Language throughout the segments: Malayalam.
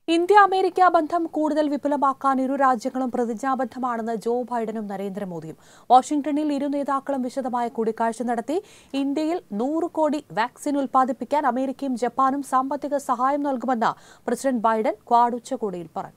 ഇന്ത്യ അമേരിക്ക ബന്ധം കൂടുതൽ വിപുലമാക്കാൻ ഇരു രാജ്യങ്ങളും പ്രതിജ്ഞാബദ്ധമാണെന്ന് ജോ ബൈഡനും നരേന്ദ്രമോദിയും വാഷിംഗ്ടണിൽ ഇരു നേതാക്കളും വിശദമായ കൂടിക്കാഴ്ച നടത്തി ഇന്ത്യയിൽ നൂറ് കോടി വാക്സിൻ ഉൽപ്പാദിപ്പിക്കാൻ അമേരിക്കയും ജപ്പാനും സാമ്പത്തിക സഹായം നൽകുമെന്ന് പ്രസിഡന്റ് ബൈഡൻ ക്വാഡ് ഉച്ചകോടിയിൽ പറഞ്ഞു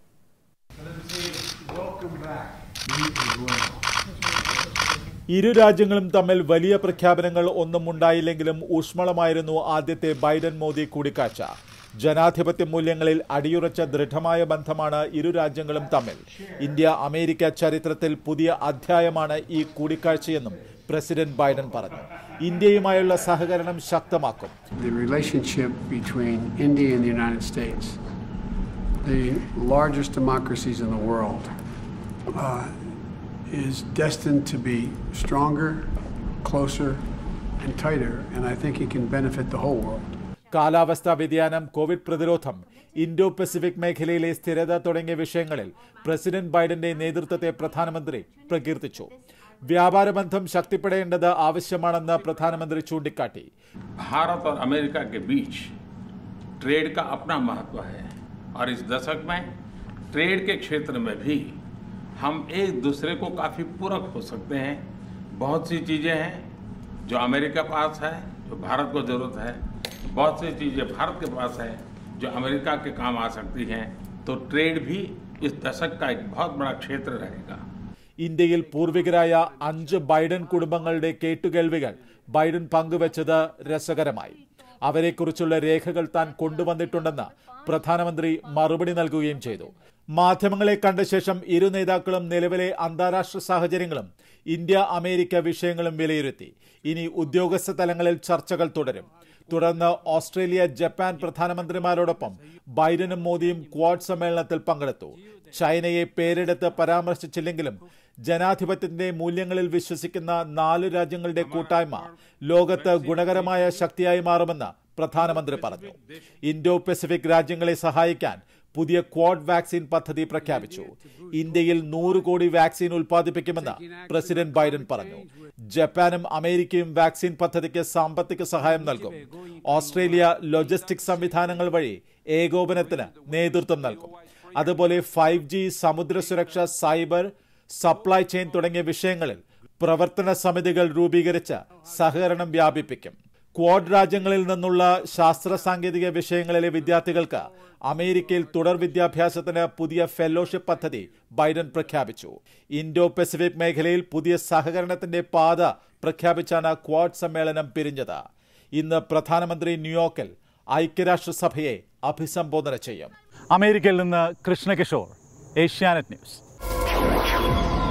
ഇരു രാജ്യങ്ങളും തമ്മിൽ വലിയ പ്രഖ്യാപനങ്ങൾ ഒന്നും ഉണ്ടായില്ലെങ്കിലും ഊഷ്മളമായിരുന്നു ആദ്യത്തെ ബൈഡൻ മോദി കൂടിക്കാഴ്ച ജനാധിപത്യ മൂല്യങ്ങളിൽ അടിയുറച്ച ദൃഢമായ ബന്ധമാണ് ഇരു രാജ്യങ്ങളും തമ്മിൽ ഇന്ത്യ അമേരിക്ക ചരിത്രത്തിൽ പുതിയ അധ്യായമാണ് ഈ കൂടിക്കാഴ്ചയെന്നും പ്രസിഡന്റ് ബൈഡൻ പറഞ്ഞു ഇന്ത്യയുമായുള്ള സഹകരണം ശക്തമാക്കും the relationship between India and the United States, the largest democracies in the world, uh, is destined to be stronger, closer, and tighter, and I think it can benefit the whole world. കാലാവസ്ഥാ വ്യതിയാനം കോവിഡ് പ്രതിരോധം ഇൻഡോ പസഫിക് മേഖലയിലെ സ്ഥിരത തുടങ്ങിയ വിഷയങ്ങളിൽ പ്രസിഡന്റ് ബൈഡന്റെ നേതൃത്വത്തെ പ്രധാനമന്ത്രി പ്രകീർത്തിച്ചു വ്യാപാര ബന്ധം ശക്തിപ്പെടേണ്ടത് ആവശ്യമാണെന്ന് പ്രധാനമന്ത്രി ചൂണ്ടിക്കാട്ടി भारत और अमेरिका के बीच ट्रेड का अपना महत्व है और इस दशक में ट्रेड के क्षेत्र में भी हम एक दूसरे को काफ़ी पूरक हो सकते हैं बहुत सी चीज़ें हैं जो अमेरिका पास है जो भारत को ज़रूरत है बहुत सी चीज़ें भारत के पास है जो अमेरिका के काम आ सकती हैं तो ट्रेड भी इस दशक का एक बहुत बड़ा क्षेत्र रहेगा ഇന്ത്യയിൽ പൂർവികരായ അഞ്ച് ബൈഡൻ കുടുംബങ്ങളുടെ കേട്ടുകേൾവികൾ ബൈഡൻ പങ്കുവച്ചത് രസകരമായി അവരെക്കുറിച്ചുള്ള രേഖകൾ താൻ കൊണ്ടുവന്നിട്ടുണ്ടെന്ന് പ്രധാനമന്ത്രി മറുപടി നൽകുകയും ചെയ്തു മാധ്യമങ്ങളെ കണ്ട ശേഷം ഇരു നേതാക്കളും നിലവിലെ അന്താരാഷ്ട്ര സാഹചര്യങ്ങളും ഇന്ത്യ അമേരിക്ക വിഷയങ്ങളും വിലയിരുത്തി ഇനി ഉദ്യോഗസ്ഥ തലങ്ങളിൽ ചർച്ചകൾ തുടരും തുടർന്ന് ഓസ്ട്രേലിയ ജപ്പാൻ പ്രധാനമന്ത്രിമാരോടൊപ്പം ബൈഡനും മോദിയും ക്വാഡ് സമ്മേളനത്തിൽ പങ്കെടുത്തു ചൈനയെ പേരെടുത്ത് പരാമർശിച്ചില്ലെങ്കിലും ജനാധിപത്യത്തിന്റെ മൂല്യങ്ങളിൽ വിശ്വസിക്കുന്ന നാല് രാജ്യങ്ങളുടെ കൂട്ടായ്മ ലോകത്ത് ഗുണകരമായ ശക്തിയായി മാറുമെന്ന് പ്രധാനമന്ത്രി പറഞ്ഞു ഇൻഡോ പസഫിക് രാജ്യങ്ങളെ സഹായിക്കാൻ പുതിയ ക്വാഡ് വാക്സിൻ പദ്ധതി പ്രഖ്യാപിച്ചു ഇന്ത്യയിൽ നൂറ് കോടി വാക്സിൻ ഉൽപ്പാദിപ്പിക്കുമെന്ന് പ്രസിഡന്റ് ബൈഡൻ പറഞ്ഞു ജപ്പാനും അമേരിക്കയും വാക്സിൻ പദ്ധതിക്ക് സാമ്പത്തിക സഹായം നൽകും ഓസ്ട്രേലിയ ലോജിസ്റ്റിക് സംവിധാനങ്ങൾ വഴി ഏകോപനത്തിന് നേതൃത്വം നൽകും അതുപോലെ ഫൈവ് ജി സമുദ്ര സുരക്ഷ സൈബർ സപ്ലൈ ചെയിൻ തുടങ്ങിയ വിഷയങ്ങളിൽ പ്രവർത്തന സമിതികൾ രൂപീകരിച്ച് സഹകരണം വ്യാപിപ്പിക്കും ക്വാഡ് രാജ്യങ്ങളിൽ നിന്നുള്ള ശാസ്ത്ര സാങ്കേതിക വിഷയങ്ങളിലെ വിദ്യാർത്ഥികൾക്ക് അമേരിക്കയിൽ തുടർ വിദ്യാഭ്യാസത്തിന് പുതിയ ഫെലോഷിപ്പ് പദ്ധതി ബൈഡൻ പ്രഖ്യാപിച്ചു ഇൻഡോ പസഫിക് മേഖലയിൽ പുതിയ സഹകരണത്തിന്റെ പാത പ്രഖ്യാപിച്ചാണ് ക്വാഡ് സമ്മേളനം പിരിഞ്ഞത് ഇന്ന് പ്രധാനമന്ത്രി ന്യൂയോർക്കിൽ ഐക്യരാഷ്ട്രസഭയെ അഭിസംബോധന ചെയ്യും അമേരിക്കയിൽ നിന്ന് കൃഷ്ണകിഷോർ ഏഷ്യാനെറ്റ് ന്യൂസ്